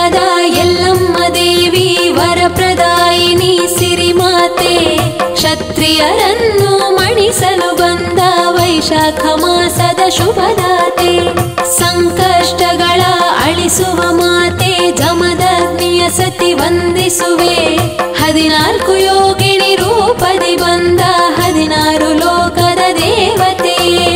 ಮಗಳಾದ ಎಲ್ಲಮ್ಮ ದೇವಿ ವರಪ್ರದಾಯಿನಿ ಸಿರಿಮಾತೆ ಕ್ಷತ್ರಿಯರನ್ನು ಮಣಿಸಲು ಬಂದ ವೈಶಾಖ ಮಾಸದ ಶುಭದಾತೆ ಸಂಕಷ್ಟಗಳ ಅಳಿಸುವ ಮಾತೆ ಜಮದಗ್ನಿಯ ಸತಿ ವಂದಿಸುವೆ ಹದಿನಾಲ್ಕು ಯೋಗಿನಿ ರೂಪದಿ ಬಂದ ಹದಿನಾರು ಲೋಕದ ದೇವತೆಯೇ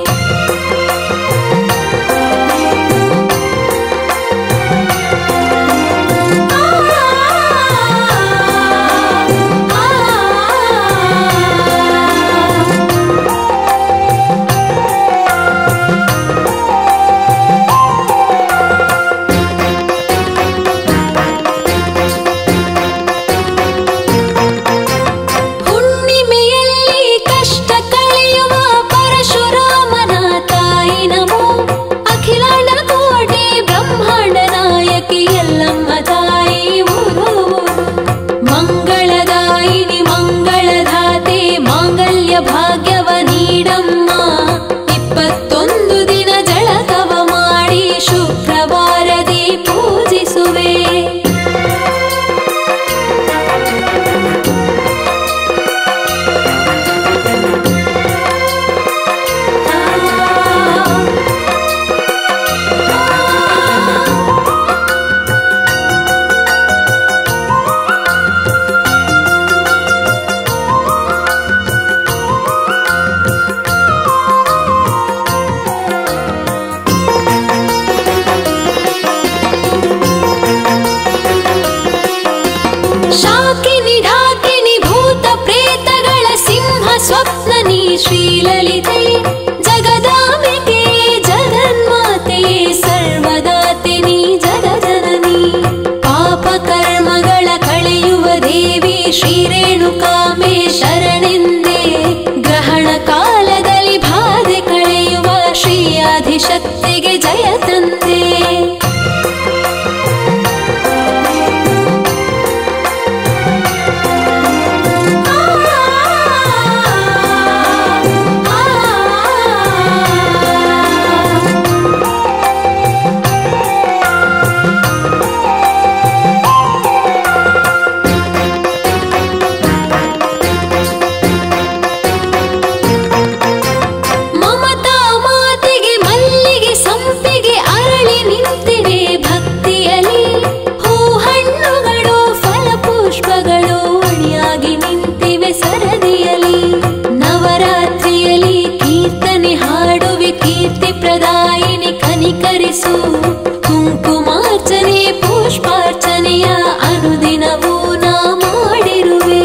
ಹುಣ್ಣಿಮೆಯಲ್ಲಿ ಕಷ್ಟ ಕಳೆಯುವ ಪರಶುರಾಮನ ತಾಯಿ ನಮೋ ಅಖಿಲಾಂಡ ಕೋಟೆ ಬ್ರಹ್ಮಾಂಡ ನಾಯಕಿ ಎಲ್ಲಮ್ಮ ತಾಯಿ ಊರು ಮಂಗಳದಾಯಿನಿ ಮಂಗಳಧಾತೆ ಮಾಂಗಲ್ಯ ಭಾಗ್ಯವ ನೀಡಮ್ಮ ಇಪ್ಪತ್ತೊಂದು ದಿನ ಜಳಕವ ಮಾಡಿ ಶುಕ್ರವಾರದಿ ಪೂಜಿಸುವೆ ಶಾಕಿನಿ ಢಾಕಿನಿ ಭೂತ ಪ್ರೇತಗಳ ಸಿಂಹ ಸ್ವಪ್ನ ನೀ ಶ್ರೀಲಲಿತೆ ಜಗದಾಂಬಿಕೆ ಜಗನ್ಮಾತೆ ಸರ್ವದಾತಿನಿ ಜಗಜನನಿ ಪಾಪ ಕರ್ಮಗಳ ಕಳೆಯುವ ದೇವಿ ಶ್ರೀರೇಣುಕಾಮೆ ಶರಣೆಂದೇ ಗ್ರಹಣ ಕಾಲದಲ್ಲಿ ಬಾಧೆ ಕಳೆಯುವ ಶ್ರೀ ಆದಿಶಕ್ತಿಗೆ ಜಯ ತಂದೆ ಮಮತಾ ಮಾತೆಗೆ ಮಲ್ಲಿಗೆ ಸಂಪಿಗೆ ಅರಳಿ ನಿಂತಿವೆ ಭಕ್ತಿಯಲಿ ಹೂ ಹಣ್ಣುಗಳು ಫಲ ಪುಷ್ಪಗಳು ಅಣಿಯಾಗಿ ನಿಂತಿವೆ ಸರದಿಯಲಿ ನವರಾತ್ರಿಯಲಿ ಕೀರ್ತನೆ ಹಾಡುವೆ ಕೀರ್ತಿ ಪ್ರದಾಯಿನಿ ಕನಿಕರಿಸು ಕುಂಕುಮಾರ್ಚನೆ ಪುಷ್ಪಾರ್ಚನೆಯ ಅನುದಿನವೂ ನಾ ಮಾಡಿರುವೆ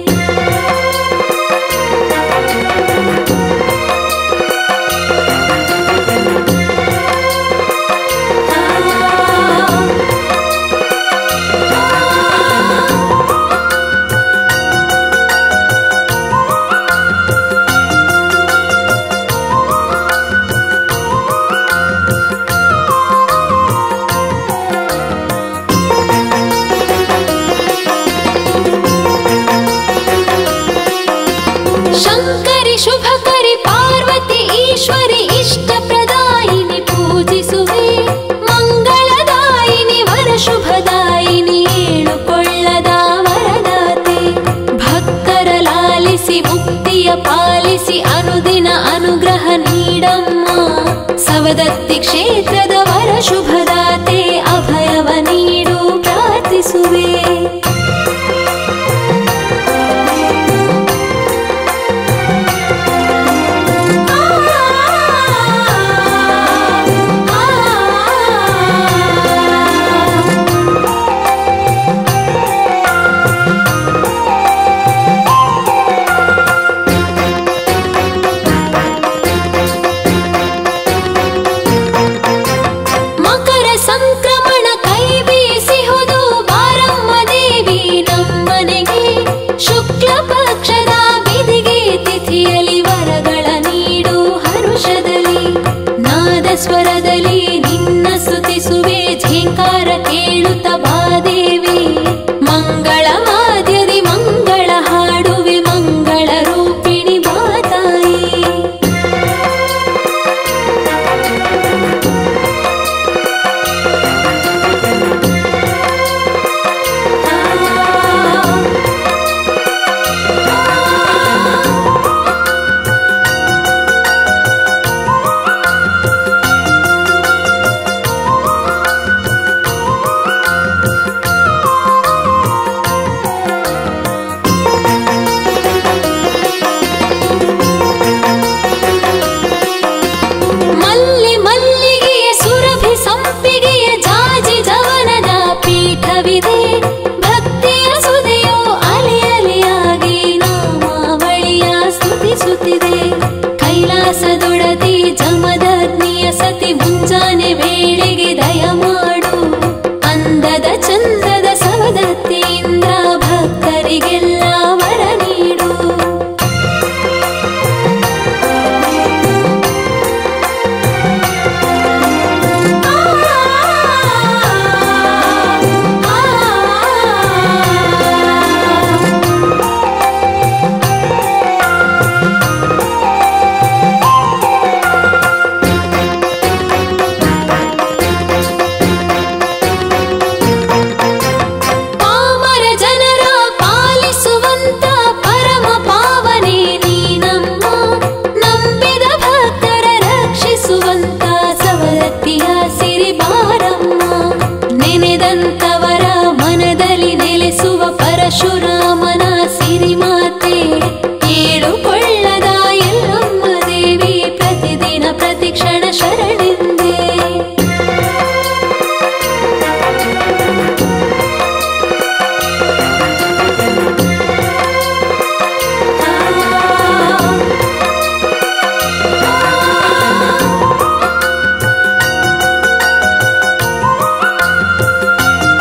ಶಂಕರಿ ಶುಭಕರಿ ಪಾರ್ವತಿ ಈಶ್ವರಿ ಇಷ್ಟ ಪ್ರದಾಯಿನಿ ಪೂಜಿಸುವೆ ಮಂಗಳದಾಯಿನಿ ವರ ಶುಭದಾಯಿನಿ ಏಳುಕೊಳ್ಳದ ವರದಾತೆ ಭಕ್ತರ ಲಾಲಿಸಿ ಮುಕ್ತಿಯ ಪಾಲಿಸಿ ಅನುದಿನ ಅನುಗ್ರಹ ನೀಡಮ್ಮ ಸವದತ್ತಿ ಕ್ಷೇತ್ರದ ವರ ಶುಭದಾತೆ ಅಭಯವ ನೀಡು ಪ್ರಾರ್ಥಿಸುವೆ ಮಕರ ಸಂಕ್ರಮಣ ಕೈ ಬೀಸಿಹುದು ಬಾರಮ್ಮ ದೇವಿ ನಮ್ಮನೆಗೆ ಶುಕ್ಲ ಪಕ್ಷದ ಬಿದಿಗೆ ತಿಥಿಯಲ್ಲಿ ವರಗಳ ನೀಡು ಹರುಷದಲ್ಲಿ ನಾದ ಸ್ವರದಲ್ಲಿ ನಿನ್ನ ಸ್ತುತಿಸುವೆ ಝೇಂಕಾರ ಕೇಳುತ್ತ ಬಾದೇವಿ ಮಂಗಳ ವಾದ್ಯದಿ ಮಂಗಳ ಹಾಡುವೆ ಮಂಗಳ ರೂಪಿಣಿ ಬಾತಾಯಿ ಹರಸಿ ಮುಂಜಾನೆ ವೇಳೆಗೆ ದಯ ಮಾಡು ಅಂದದ ಚಂದದ ಸವದತ್ತಿಯಿಂದ ಭಕ್ತರಿಗೆಲ್ಲ ವರ ನೀಡು ಪಾಮರ ಜನರ ಪಾಲಿಸುವಂತ ಪರಮ ಪಾವನೆ ನೀನಮ್ಮ ನಂಬಿದ ಭಕ್ತರ ರಕ್ಷಿಸುವಂತ ಸವದತ್ತಿಯ ಸಿರಿಬಾರಮ್ಮ ನೆನೆದಂತವರ ಮನದಲ್ಲಿ ನೆಲೆಸುವ ಪರಶುರಾಮನ ಸಿರಿಮಾತೆ ಏಳುಕೊಳ್ಳದ ಎಲ್ಲಮ್ಮ ದೇವಿ ಪ್ರತಿದಿನ ಪ್ರತಿಕ್ಷಣ ಶರಣೆಂದೇ ಆ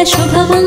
ಶುಭ